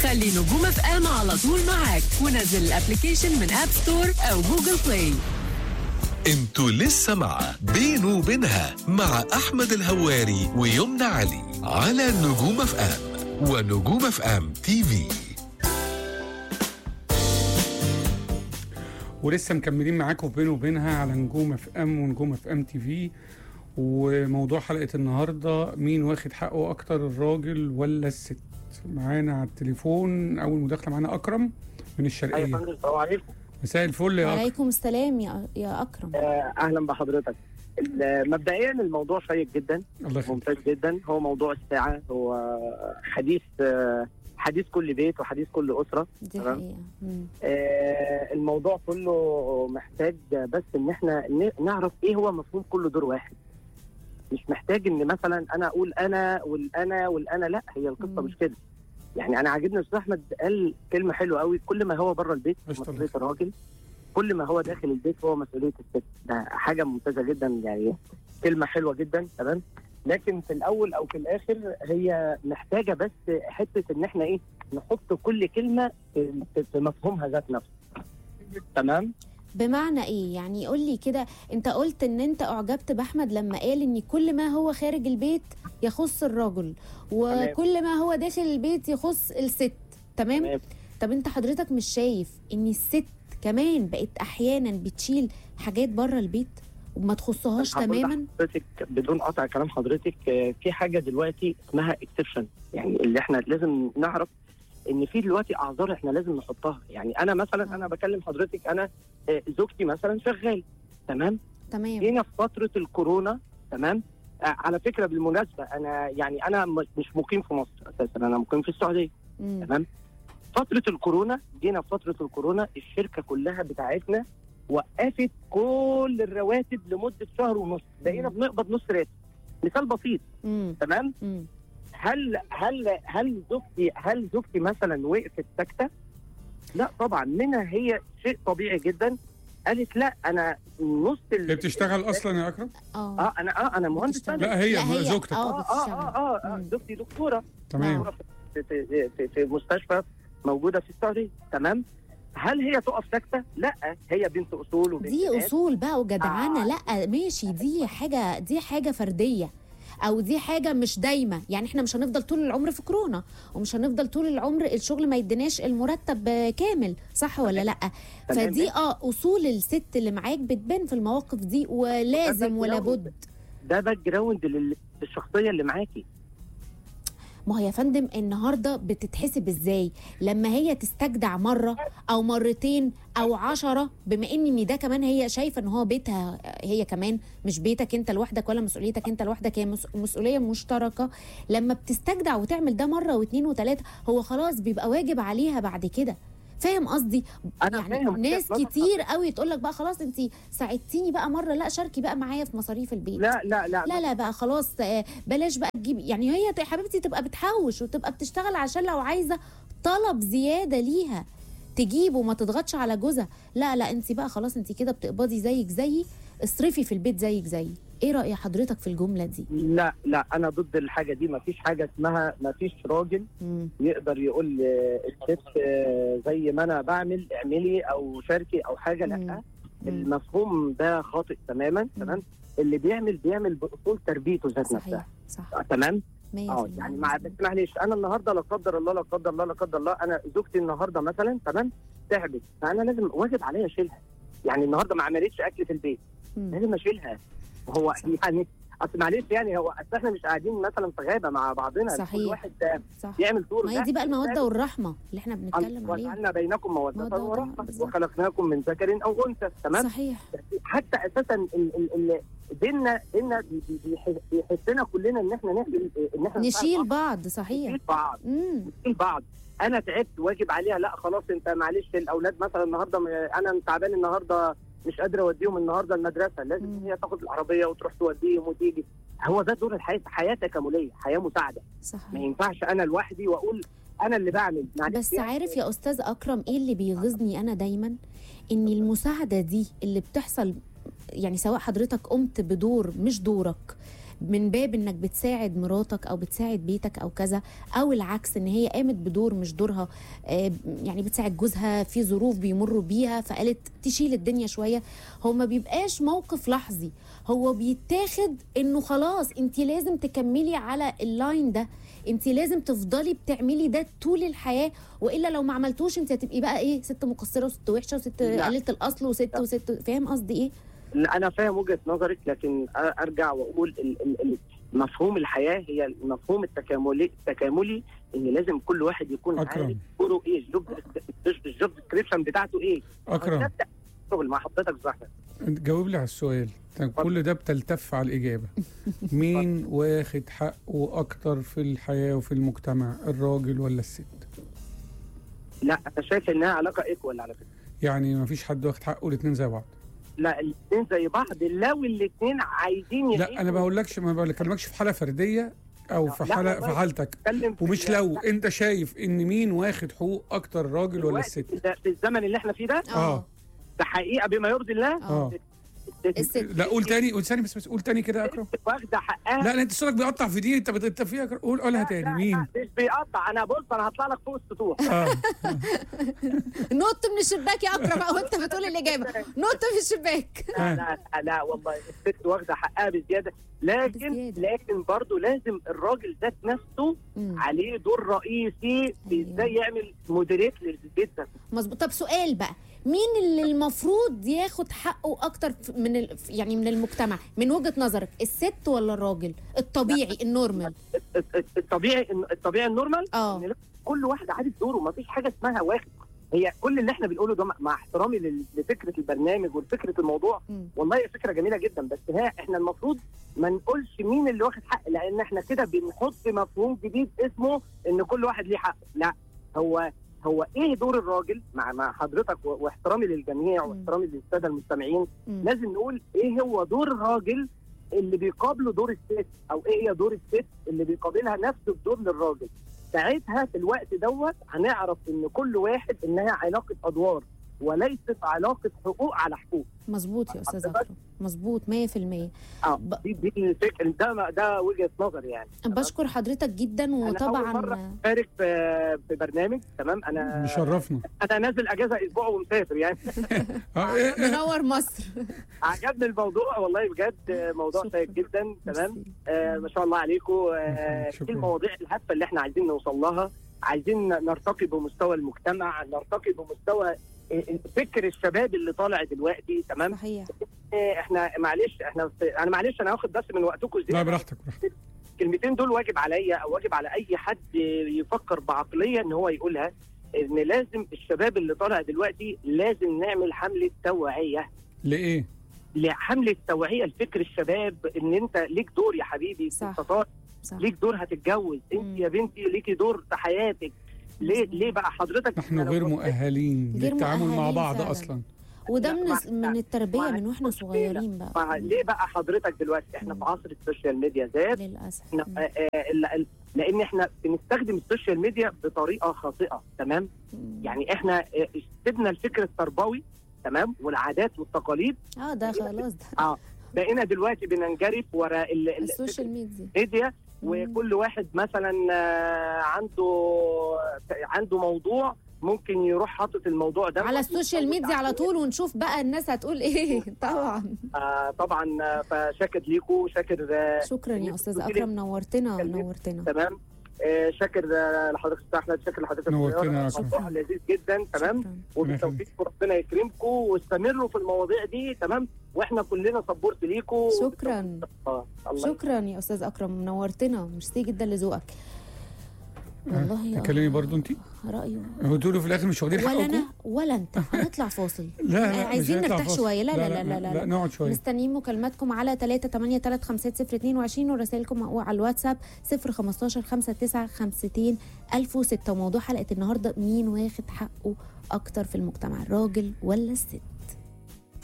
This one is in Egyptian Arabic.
خلي نجوم اف ام على طول معاك ونزل الابلكيشن من اب ستور او جوجل بلاي انتوا لسه مع بينه وبينها مع احمد الهواري ويمنى علي على نجوم اف ام ونجوم اف ام تي في ولسه مكملين معاكم بينه وبينها على نجوم اف ام ونجوم اف ام تي في وموضوع حلقه النهارده مين واخد حقه اكتر الراجل ولا الست معانا على التليفون اول مداخله معانا اكرم من ايوه الشرقيه يا فندم السلام عليكم مساء الفل يا اكرم وعليكم السلام يا يا اكرم آه، اهلا بحضرتك ال- مبدئيا الموضوع شيق جدا الله يخليك ممتاز جدا هو موضوع الساعه هو حديث آه، حديث كل بيت وحديث كل اسره دي تمام. حقيقه مم. آه، الموضوع كله محتاج بس ان احنا ن- نعرف ايه هو مفهوم كل دور واحد مش محتاج ان مثلا انا اقول انا والانا والانا لا هي القصه مم. مش كده يعني انا عاجبني استاذ احمد قال كلمه حلوه قوي كل ما هو بره البيت قشطة مسؤوليه الله. الراجل كل ما هو داخل البيت هو مسؤوليه الست ده حاجه ممتازه جدا يعني كلمه حلوه جدا تمام لكن في الاول او في الاخر هي محتاجه بس حته ان احنا ايه نحط كل كلمه في في مفهومها ذات نفسه تمام بمعنى ايه يعني قول لي كده انت قلت ان انت اعجبت باحمد لما قال ان كل ما هو خارج البيت يخص الرجل وكل ما هو داخل البيت يخص الست تمام تمام طب انت حضرتك مش شايف ان الست كمان بقت احيانا بتشيل حاجات بره البيت وما تخصهاش هقول تماما حضرتك بدون قطع كلام حضرتك آه، في حاجه دلوقتي اسمها اكسبشن يعني اللي احنا لازم نعرف ان في دلوقتي اعذار احنا لازم نحطها يعني انا مثلا انا بكلم حضرتك انا آه، زوجتي مثلا شغال تمام تمام جينا في فتره الكورونا تمام آه، على فكره بالمناسبه انا يعني انا م- مش مقيم في مصر اساسا انا مقيم في السعوديه مم. تمام فتره الكورونا جينا في فتره الكورونا الشركه كلها بتاعتنا وقفت كل الرواتب لمده شهر ونص بقينا مم. بنقبض نص راتب مثال بسيط مم. تمام مم. هل هل هل زوجتي هل زوجتي مثلا وقفت ساكته؟ لا طبعا منها هي شيء طبيعي جدا قالت لا انا نص ال- هي بتشتغل اصلا يا اكرم اه اه انا اه انا مهندس بتشتغل. فني. لا هي لا، هي- زوجتك آه. اه اه بتشتغل. اه اه, آه. مم. زوجتي دكتوره تمام في, في, في, في مستشفى موجوده في السعوديه تمام هل هي تقف ساكته؟ لا هي بنت اصول وبنت دي ناس. اصول بقى وجدعانه آه. لا ماشي دي حاجه دي حاجه فرديه او دي حاجه مش دايمه يعني احنا مش هنفضل طول العمر في كورونا ومش هنفضل طول العمر الشغل ما يديناش المرتب كامل صح ولا لا تمام. فدي اه اصول الست اللي معاك بتبان في المواقف دي ولازم ولا بد ده باك جراوند لل- للشخصيه اللي معاكي ما هو يا فندم النهارده بتتحسب ازاي لما هي تستجدع مره او مرتين او عشرة بما ان إن ده كمان هي شايفه ان هو بيتها هي كمان مش بيتك انت لوحدك ولا مسؤوليتك انت لوحدك هي مس- مسؤوليه مشتركه لما بتستجدع وتعمل ده مره واثنين وثلاثه هو خلاص بيبقى واجب عليها بعد كده فاهم قصدي انا يعني فاهم ناس وجهة نظر كتير قوي تقول لك بقى خلاص انت ساعدتيني بقى مره لا شاركي بقى معايا في مصاريف البيت لا لا لا لا لا بقى خلاص آه، بلاش بقى تجيب يعني هي يا حبيبتي تبقى بتحوش وتبقى بتشتغل عشان لو عايزه طلب زياده ليها تجيب وما تضغطش على جوزها لا لا انت بقى خلاص انت كده بتقبضي زيك زيي اصرفي في البيت زيك زيي ايه راي حضرتك في الجمله دي لا لا انا ضد الحاجه دي ما فيش حاجه اسمها ما فيش راجل مم. يقدر يقول آه، الست آه، زي ما انا بعمل اعملي او شاركي او حاجه لا مم. مم. المفهوم ده خاطئ تماما تمام اللي بيعمل بيعمل باصول تربيته ذات نفسها صحيح صح آه، تمام 100% اه يعني مع بس معلش انا النهارده لا قدر الله لا قدر الله لا قدر الله انا زوجتي النهارده مثلا تمام تعبت فانا لازم واجب عليا اشيلها يعني النهارده ما عملتش اكل في البيت مم. لازم اشيلها هو صح. يعني اصل معلش يعني هو اصل احنا مش قاعدين مثلا في غابه مع بعضنا صحيح. كل واحد صح يعمل دور ما هي دي بقى الموده والرحمه اللي احنا بنتكلم عليها وجعلنا بينكم مودة مودة ورحمة بالظبط. وخلقناكم من ذكر أو أنثى تمام صحيح حتى أساسا ال- ال- ال- ديننا ديننا بي- بي- بيح- بيحسنا كلنا إن إحنا نعمل إن إحنا نشيل نساعد بعض صحيح نشيل بعض امم نشيل بعض أنا تعبت واجب عليها لا خلاص أنت معلش الأولاد مثلا النهاردة م- أنا تعبان النهاردة مش قادر أوديهم النهاردة المدرسة لازم مم. هي تاخد العربية وتروح توديهم وتيجي هو ده دور الحياة حياة تكاملية حياة مساعدة ما صحيح ينفعش أنا لوحدي وأقول أنا اللي بعمل معلش بس يعني عارف يا استاذ اكرم ايه اللي بيغيظني انا دايما ان المساعده دي اللي بتحصل يعني سواء حضرتك قمت بدور مش دورك من باب انك بتساعد مراتك او بتساعد بيتك او كذا او العكس ان هي قامت بدور مش دورها آه، يعني بتساعد جوزها في ظروف بيمروا بيها فقالت تشيل الدنيا شويه هو ما بيبقاش موقف لحظي هو بيتاخد انه خلاص انت لازم تكملي على اللاين ده انت لازم تفضلي بتعملي ده طول الحياه والا لو ما عملتوش انت هتبقي بقى ايه ست مقصره وست وحشه وست لا. قليله الاصل وست وست فاهم قصدي ايه لا، انا فاهم وجهه نظرك لكن أ- ارجع واقول ال- ال- ال- مفهوم الحياه هي المفهوم التكاملي التكاملي ان لازم كل واحد يكون أكرم. عارف دوره ايه الجوب الجوب ديسكريبشن بتاعته ايه اكرم ده بتاع الشغل مع حضرتك صح جاوب لي على السؤال طيب كل ده بتلتف على الاجابه مين واخد حقه اكتر في الحياه وفي المجتمع الراجل ولا الست لا انا شايف انها علاقه ايكوال على فكره يعني ما فيش حد واخد حقه الاثنين زي بعض لا الاثنين زي بعض لو الاثنين عايزين لا انا بقولكش ما بكلمكش في حاله فرديه او في لا، حاله والله. في حالتك بتكلم في ومش ال- لو انت شايف ان مين واخد حقوق اكتر الراجل ولا الوقت الست ده- في الزمن اللي احنا فيه ده اه ده حقيقه بما يرضي الله اه الست لا قول تاني قول تاني بس بس قول تاني كده يا اكرم واخده حقها لا لا انت صوتك بيقطع في دي انت بت- انت فيها قول قولها لا، تاني لا، مين لا، مش بيقطع انا بص انا هطلع لك فوق السطوح اه نط من الشباك يا اكرم او انت بتقول الاجابه نط من الشباك لا لا لا, لا والله الست واخده حقها بزياده لكن بزيادة. لكن برضه لازم الراجل ذات نفسه مم. عليه دور رئيسي في أيوة. ازاي يعمل مودريت للبيت ده مظبوط طب سؤال بقى مين اللي المفروض ياخد حقه اكتر ف- من ال... يعني من المجتمع من وجهه نظرك الست ولا الراجل الطبيعي النورمال الطبيعي الطبيعي النورمال اه إن لا- كل واحد عارف دوره ما فيش حاجه اسمها واخد هي كل اللي احنا بنقوله ده مع- مع احترامي لل- لفكره البرنامج ولفكره الموضوع مم. والله هي فكره جميله جدا بس ها احنا المفروض ما نقولش مين اللي واخد حق لان احنا كده بنحط مفهوم جديد اسمه ان كل واحد ليه حق لا هو هو ايه دور الراجل مع مع حضرتك و- واحترامي للجميع مم. واحترامي للساده المستمعين مم. لازم نقول ايه هو دور الراجل اللي بيقابله دور الست او ايه هي دور الست اللي بيقابلها نفس الدور للراجل ساعتها في الوقت دوت هنعرف ان كل واحد انها علاقه ادوار وليست علاقه حقوق على حقوق مظبوط يا استاذ حضرتك- اكرم مظبوط 100% اه ب- دي دي الفكره ده ده وجهه نظر يعني بشكر حضرتك جدا أول وطبعا مرة شارك في في برنامج تمام انا مشرفنا انا نازل اجازه اسبوع ومسافر يعني اه إيه إيه منور مصر عجبني الموضوع والله بجد موضوع شكراً. شيق جدا تمام ميرسي. آه ما شاء الله عليكم آه شكراً. دي المواضيع الهادفه اللي احنا عايزين نوصل لها عايزين نرتقي بمستوى المجتمع نرتقي بمستوى آه، فكر الشباب اللي طالع دلوقتي تمام صحيح آه، احنا معلش احنا في انا معلش انا هاخد بس من وقتكم لا زياده براحتك براحتك الكلمتين دول واجب عليا او واجب على اي حد يفكر بعقليه ان هو يقولها ان لازم الشباب اللي طالع دلوقتي لازم نعمل حمله توعيه لايه لحمله توعيه لفكر الشباب ان انت ليك دور يا حبيبي صح. انت طالع صح ليك دور هتتجوز مم. انت يا بنتي ليكي دور في حياتك ليه مظبوط. ليه بقى حضرتك نحن أنا غير لو كنت- مؤهلين غير للتعامل مع مؤهلين بعض فعلاً. اصلا وده لا، من مع- من التربيه مع- من واحنا مشكلة. صغيرين بقى مع- ليه بقى حضرتك دلوقتي احنا مم. في عصر السوشيال ميديا زاد للاسف احنا مم. آه، آه، ال- ال- لان احنا بنستخدم السوشيال ميديا بطريقه خاطئه تمام مم. يعني احنا آه، سيبنا الفكر التربوي تمام والعادات والتقاليد اه ده خلاص ده بقينا دلوقتي بننجرف وراء ال- ال- السوشيال ميديا الميديا مم. وكل واحد مثلا آه، عنده عنده موضوع ممكن يروح حاطط الموضوع ده على السوشيال ميديا على طول ونشوف بقى الناس هتقول ايه طبعا آه طبعا آه، فشاكر ليكم شاكر آه، شكرا يا إنك استاذ قلتي لي اكرم نورتنا كلمة. نورتنا تمام آه، شاكر آه، لحضرتك استاذ احمد شاكر لحضرتك نورتنا يا الزيارة. موضوع لذيذ جدا تمام شكراً. وبالتوفيق ربنا يكرمكم واستمروا في المواضيع دي تمام واحنا كلنا سبورت ليكم شكرا آه، الله شكرا يا استاذ اكرم نورتنا ميرسي جدا لذوقك والله يا تكلمي برضو انت رايه بتقولوا في الاخر مش واخدين ولا حقكم انا ولا انت هنطلع فاصل لا لا مش عايزين هنطلع نرتاح فاصل. شوية. لا لا لا لا لا, لا نقعد شويه مستنيين مكالماتكم على 3 8 3 5 0 22 ورسائلكم على الواتساب 0 15 5 9 50 1006 وموضوع حلقه النهارده مين واخد حقه اكتر في المجتمع الراجل ولا الست